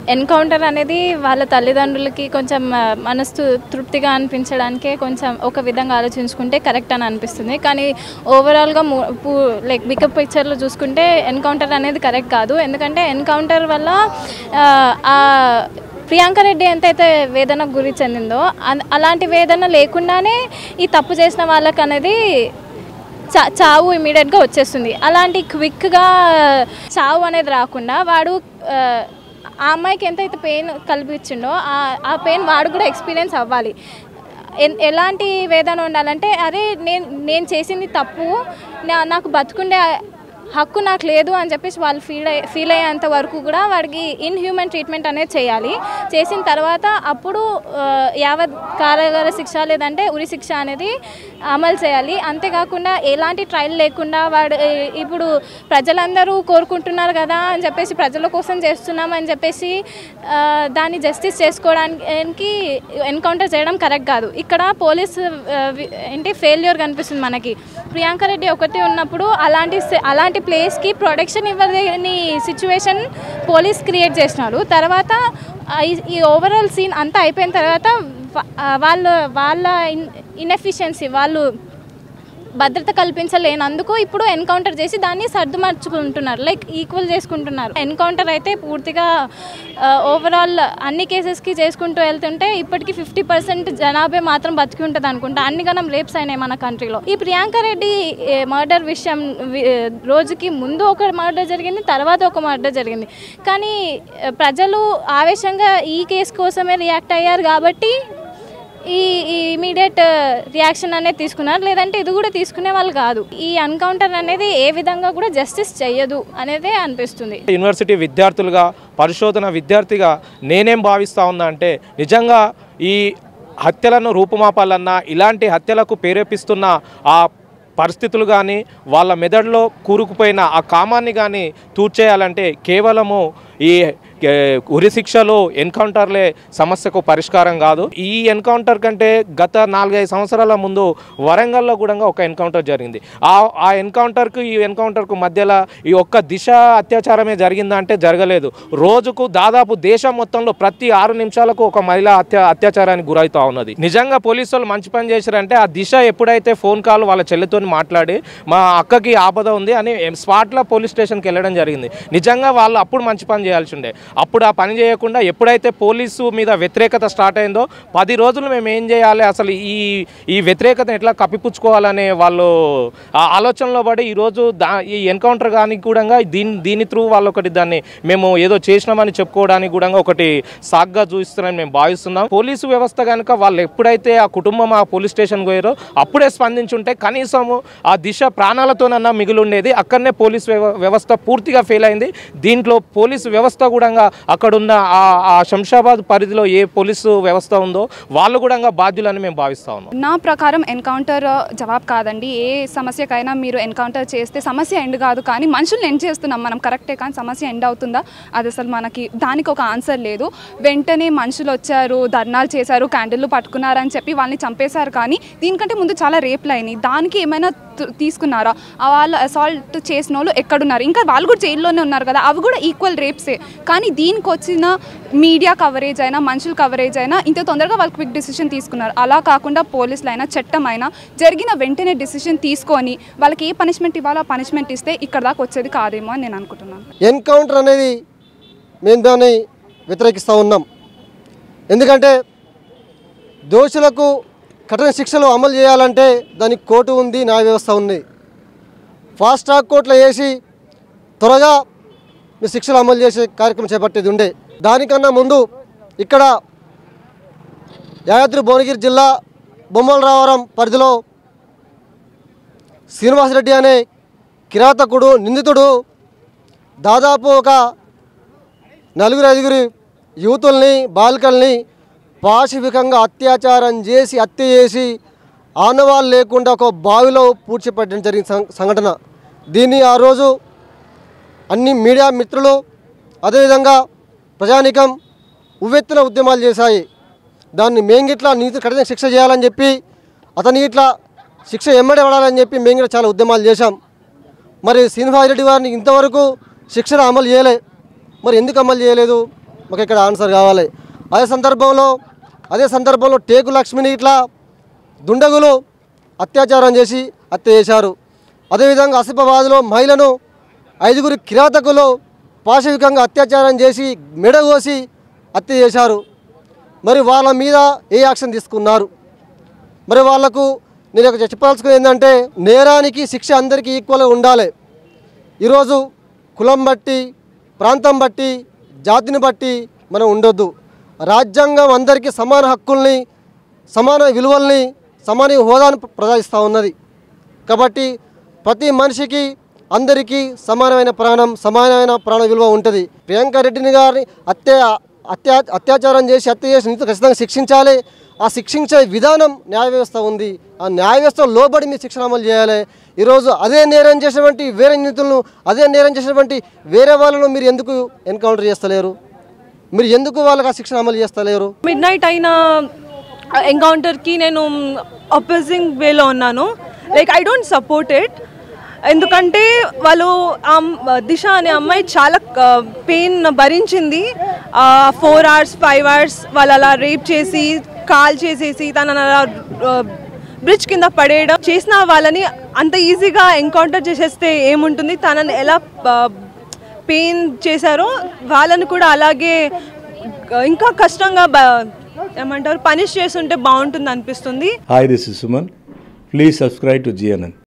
Encounter అనేది వాళ్ళ తల్లిదండ్రులకి కొంచెం ఆ, మనసు తృప్తిగా అనిపించడానికే కొంచెం ఒక విధంగా ఆలోచించుకుంటే కరెక్ట్ అని అనిపిస్తుంది కానీ ఓవరాల్గా లైక్ బికప్ పిక్చర్లో చూసుకుంటే ఎన్కౌంటర్ అనేది కరెక్ట్ కాదు ఎందుకంటే ఎన్కౌంటర్ వల్ల ఆ, ఆ ప్రియాంక రెడ్డి ఎంతైతే వేదనకు గురి చెందిందో అన్- అలాంటి వేదన లేకుండానే ఈ తప్పు చేసిన వాళ్ళకి అనేది చా చావు ఇమీడియట్గా వచ్చేస్తుంది అలాంటి క్విక్గా చావు అనేది రాకుండా వాడు ఆ, ఆ అమ్మాయికి ఎంతైతే పెయిన్ కల్పించిండో ఆ ఆ పెయిన్ వాడు కూడా ఎక్స్పీరియన్స్ అవ్వాలి ఎన్- ఎలాంటి వేదన ఉండాలంటే అరే నేను నేను చేసింది తప్పు నా- నాకు బతుకుండే హక్కు నాకు లేదు అని చెప్పేసి వాళ్ళు ఫీల్ అయ్యే ఫీల్ అయ్యేంత వరకు కూడా వాడికి ఇన్హ్యూమన్ ట్రీట్మెంట్ అనేది చేయాలి చేసిన తర్వాత అప్పుడు ఆ, యావత్ కారాగార శిక్ష లేదంటే ఉరి శిక్ష అనేది అమలు చేయాలి అంతేకాకుండా ఎలాంటి ట్రయల్ లేకుండా వాడు ఏ, ఇప్పుడు ప్రజలందరూ కోరుకుంటున్నారు కదా అని చెప్పేసి ప్రజల కోసం చేస్తున్నామని చెప్పేసి ఆ, దాన్ని జస్టిస్ చేసుకోవడానికి ఎన్కౌంటర్ చేయడం కరెక్ట్ కాదు ఇక్కడ పోలీస్ ఆ, వి- ఏంటి ఫెయిల్యూర్ కనిపిస్తుంది మనకి ప్రియాంక రెడ్డి ఒకటి ఉన్నప్పుడు అలాంటి స- అలాంటి ప్లేస్కి ప్రొటెక్షన్ ఇవ్వలేని సిచ్యువేషన్ పోలీస్ క్రియేట్ చేసినారు తర్వాత ఆ, ఈ- ఈ ఓవరాల్ సీన్ అంతా అయిపోయిన తర్వాత వా- ఆ, వాళ్ళ వాళ్ళ ఇన్ ఇన్ఎఫిషియన్సీ వాళ్ళు భద్రత కల్పించలేనందుకు ఇప్పుడు ఎన్కౌంటర్ చేసి దాన్ని సర్దుమర్చుకుంటున్నారు లైక్ ఈక్వల్ చేసుకుంటున్నారు ఎన్కౌంటర్ అయితే పూర్తిగా ఓవరాల్ అన్ని కేసెస్కి చేసుకుంటూ వెళ్తుంటే ఇప్పటికి ఫిఫ్టీ పర్సెంట్ జనాభా మాత్రం బతికి ఉంటుంది అనుకుంటా అన్ని గణం రేప్స్ అయినాయి మన కంట్రీలో ఈ ప్రియాంక రెడ్డి మర్డర్ విషయం వి- ఏ, రోజుకి ముందు ఒక మర్డర్ జరిగింది తర్వాత ఒక మర్డర్ జరిగింది కానీ ఏ, ప్రజలు ఆవేశంగా ఈ కేసు కోసమే రియాక్ట్ అయ్యారు కాబట్టి ఈ ఈ ఇమీడియట్ రియాక్షన్ అనేది తీసుకున్నారు లేదంటే ఇది కూడా తీసుకునే వాళ్ళు కాదు ఈ ఎన్కౌంటర్ అనేది ఏ విధంగా కూడా జస్టిస్ చెయ్యదు అనేదే అనిపిస్తుంది యూనివర్సిటీ విద్యార్థులుగా పరిశోధన విద్యార్థిగా నేనేం భావిస్తా ఉన్నా అంటే నిజంగా ఈ హత్యలను రూపుమాపాలన్నా ఇలాంటి హత్యలకు ప్రేరేపిస్తున్న ఆ పరిస్థితులు కానీ వాళ్ళ మెదడులో కూరుకుపోయిన ఆ కామాన్ని కానీ తూర్చేయాలంటే కేవలము ఈ ఏ, ఉరి శిక్షలు ఎన్కౌంటర్లే సమస్యకు పరిష్కారం కాదు ఈ ఎన్కౌంటర్ కంటే గత నాలుగైదు సంవత్సరాల ముందు వరంగల్లో కూడా ఒక ఎన్కౌంటర్ జరిగింది ఆ ఆ ఎన్కౌంటర్కు ఈ ఎన్కౌంటర్కు మధ్యలో ఈ ఒక్క దిశ అత్యాచారమే జరిగిందా అంటే జరగలేదు రోజుకు దాదాపు దేశం మొత్తంలో ప్రతి ఆరు నిమిషాలకు ఒక మహిళ అత్యా అత్యాచారానికి గురవుతా ఉన్నది నిజంగా పోలీసు వాళ్ళు మంచి పని చేశారంటే ఆ దిశ ఎప్పుడైతే ఫోన్ కాల్ వాళ్ళ చెల్లితో మాట్లాడి మా అక్కకి ఆపద ఉంది అని స్పాట్లో పోలీస్ స్టేషన్కి వెళ్ళడం జరిగింది నిజంగా వాళ్ళు అప్పుడు మంచి పని చేయాల్సి ఉండే అప్పుడు ఆ పని చేయకుండా ఎప్పుడైతే పోలీసు మీద వ్యతిరేకత స్టార్ట్ అయిందో పది రోజులు మేము ఏం చేయాలి అసలు ఈ ఈ వ్యతిరేకతను ఎట్లా కప్పిపుచ్చుకోవాలనే వాళ్ళు ఆ ఆలోచనలో పడి ఈరోజు దా ఈ ఎన్కౌంటర్ కానీ కూడా దీని దీని త్రూ వాళ్ళు ఒకటి దాన్ని మేము ఏదో చేసినామని చెప్పుకోవడానికి కూడా ఒకటి సాగ్గా చూపిస్తున్నారని మేము భావిస్తున్నాం పోలీసు వ్యవస్థ కనుక వాళ్ళు ఎప్పుడైతే ఆ కుటుంబం ఆ పోలీస్ స్టేషన్కి పోయారో అప్పుడే స్పందించుంటే కనీసము ఆ దిశ ప్రాణాలతోనన్నా మిగిలి ఉండేది అక్కడనే పోలీస్ వ్యవ- వ్యవస్థ పూర్తిగా ఫెయిల్ అయింది దీంట్లో పోలీసు వ్యవస్థ కూడా అక్కడున్న ఆ ఆ శంషాబాద్ పరిధిలో ఏ పోలీసు వ్యవస్థ ఉందో వాళ్ళు కూడా బాధ్యులని మేము భావిస్తా ఉన్నాం నా ప్రకారం ఎన్కౌంటర్ జవాబు కాదండి ఏ సమస్యకైనా మీరు ఎన్కౌంటర్ చేస్తే సమస్య ఎండ్ కాదు కానీ మనుషుల్ని ఎండ్ చేస్తున్నాం మనం కరెక్టే కానీ సమస్య ఎండ్ అవుతుందా అది అసలు మనకి దానికి ఒక ఆన్సర్ లేదు వెంటనే మనుషులు వచ్చారు ధర్నాలు చేశారు క్యాండిల్లు పట్టుకున్నారని చెప్పి వాళ్ళని చంపేశారు కానీ దీనికంటే ముందు చాలా రేప్లు అయినాయి దానికి ఏమైనా తు- తీసుకున్నారా ఆ వాళ్ళు అసాల్ట్ చేసిన వాళ్ళు ఎక్కడున్నారు ఇంకా వాళ్ళు కూడా జైల్లోనే ఉన్నారు కదా అవి కూడా ఈక్వల్ రేప్సే కానీ దీనికి వచ్చిన మీడియా కవరేజ్ అయినా మనుషుల కవరేజ్ అయినా ఇంత తొందరగా వాళ్ళు క్విక్ డిసిషన్ తీసుకున్నారు అలా కాకుండా పోలీసులు అయినా చట్టం అయినా జరిగిన వెంటనే డిసిషన్ తీసుకొని వాళ్ళకి ఏ పనిష్మెంట్ ఇవ్వాలో ఆ పనిష్మెంట్ ఇస్తే ఇక్కడ దాకా వచ్చేది కాదేమో అని నేను అనుకుంటున్నాను ఎన్కౌంటర్ అనేది మేము దాన్ని వ్యతిరేకిస్తూ ఉన్నాం ఎందుకంటే దోషులకు కఠిన శిక్షలు అమలు చేయాలంటే దానికి కోర్టు ఉంది న్యాయ వ్యవస్థ ఉంది ఫాస్ట్ ట్రాక్ కోర్టులో వేసి త్వరగా మీ శిక్షలు అమలు చేసే కార్యక్రమం చేపట్టేది ఉండే దానికన్నా ముందు ఇక్కడ యాదాద్రి భువనగిరి జిల్లా బొమ్మలరావరం పరిధిలో శ్రీనివాసరెడ్డి అనే కిరాతకుడు నిందితుడు దాదాపు ఒక నలుగురు ఐదుగురు యూతుల్ని బాలికల్ని పాశవికంగా అత్యాచారం చేసి హత్య చేసి ఆనవాళ్ళు లేకుండా ఒక బావిలో పూడ్చిపెట్టడం జరిగిన సం- సంఘటన దీన్ని ఆ రోజు అన్ని మీడియా మిత్రులు అదేవిధంగా ప్రజానికం ఉవ్వెత్తున ఉద్యమాలు చేశాయి దాన్ని మేము గిట్లా నీతి కఠిన శిక్ష చేయాలని చెప్పి అతని ఇట్లా శిక్ష ఎమ్మడి పడాలని చెప్పి మేము కూడా చాలా ఉద్యమాలు చేశాం మరి శ్రీనివాసరెడ్డి వారిని ఇంతవరకు శిక్షణ అమలు చేయలే మరి ఎందుకు అమలు చేయలేదు మాకు ఇక్కడ ఆన్సర్ కావాలి అదే సందర్భంలో అదే సందర్భంలో టేకు లక్ష్మిని ఇట్లా దుండగులు అత్యాచారం చేసి హత్య చేశారు అదేవిధంగా ఆసిఫాబాద్లో మహిళను ఐదుగురు కిరాతకులు పాశవికంగా అత్యాచారం చేసి మెడగోసి హత్య చేశారు మరి వాళ్ళ మీద ఏ యాక్షన్ తీసుకున్నారు మరి వాళ్లకు నేను ఒక చెప్పాల్సుకున్నది ఏంటంటే నేరానికి శిక్ష అందరికీ ఈక్వల్గా ఉండాలి ఈరోజు కులం బట్టి ప్రాంతం బట్టి జాతిని బట్టి మనం ఉండొద్దు రాజ్యాంగం అందరికీ సమాన హక్కుల్ని సమాన విలువల్ని సమాన హోదాను ప్రదర్శిస్తూ ఉన్నది కాబట్టి ప్రతి మనిషికి అందరికీ సమానమైన ప్రాణం సమానమైన ప్రాణ విలువ ఉంటుంది ప్రియాంక రెడ్డిని గారిని హత్య అత్యా అత్యాచారం చేసి హత్య చేసి నిందితులు ఖచ్చితంగా శిక్షించాలి ఆ శిక్షించే విధానం న్యాయ వ్యవస్థ ఉంది ఆ న్యాయ వ్యవస్థ లోబడి మీ శిక్షణ అమలు చేయాలి ఈరోజు అదే నేరం చేసినటువంటి వేరే నిందితులను అదే నేరం చేసినటువంటి వేరే వాళ్ళను మీరు ఎందుకు ఎన్కౌంటర్ చేస్తలేరు మీరు ఎందుకు వాళ్ళకి ఆ శిక్షణ అమలు చేస్తలేరు మిడ్ నైట్ అయిన ఎన్కౌంటర్కి నేను అపోజింగ్ వేలో ఉన్నాను like I don't support it ఎందుకంటే వాళ్ళు ఆ అమ్- దిశ అనే అమ్మాయి చాలా పెయిన్ భరించింది ఫోర్ అవర్స్ ఫైవ్ అవర్స్ వాళ్ళు అలా రేప్ చేసి కాల్ చేసేసి తనని అలా బ్రిడ్జ్ కింద పడేయడం చేసిన వాళ్ళని అంత ఈజీగా ఎన్కౌంటర్ చేసేస్తే ఏముంటుంది తనని ఎలా పెయిన్ చేశారో వాళ్ళని కూడా అలాగే ఇంకా కష్టంగా బ- ఏమంటారు పనిష్ చేస్తుంటే బాగుంటుంది అనిపిస్తుంది Hi, this is Suman. Please subscribe to GNN.